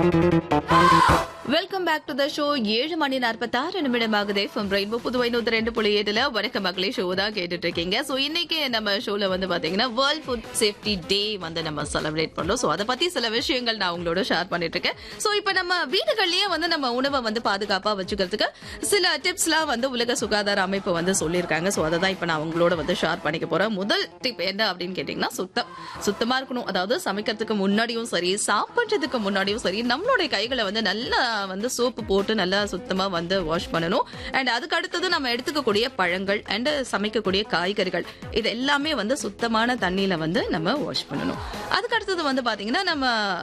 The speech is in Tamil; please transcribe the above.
welcome back to the show ஏழு மணி நாற்பத்தாறு நிமிடம் ஆகுது ஃப்ரம் ரெயின்போ புதுவை நூத்தி ரெண்டு புள்ளி ஏழுல வணக்க மக்களே ஷோ தான் கேட்டுட்டு இருக்கீங்க சோ இன்னைக்கு நம்ம ஷோல வந்து பாத்தீங்கன்னா வேர்ல்ட் ஃபுட் சேஃப்டி டே வந்து நம்ம செலிப்ரேட் பண்றோம் சோ அதை பத்தி சில விஷயங்கள் நான் உங்களோட ஷேர் பண்ணிட்டு இருக்கேன் சோ இப்ப நம்ம வீடுகள்லயே வந்து நம்ம உணவை வந்து பாதுகாப்பா வச்சுக்கிறதுக்கு சில டிப்ஸ்லாம் வந்து உலக சுகாதார அமைப்பு வந்து சொல்லியிருக்காங்க சோ அதை தான் இப்ப நான் உங்களோட வந்து ஷேர் பண்ணிக்க போறேன் முதல் டிப் என்ன அப்படின்னு கேட்டீங்கன்னா சுத்தம் சுத்தமா இருக்கணும் அதாவது சமைக்கிறதுக்கு முன்னாடியும் சரி சாப்பிட்றதுக்கு முன்னாடியும் சரி நம்மளுடைய கைகளை வந்து நல்லா வந்து சோப்பு போட்டு நல்லா சுத்தமா வந்து வாஷ் பண்ணணும் அண்ட் அதுக்கு அடுத்தது நம்ம எடுத்துக்கக்கூடிய பழங்கள் அண்ட் சமைக்கக்கூடிய காய்கறிகள் இது எல்லாமே வந்து சுத்தமான தண்ணியில வந்து நம்ம வாஷ் பண்ணணும் அதுக்கு அடுத்தது வந்து பாத்தீங்கன்னா நம்ம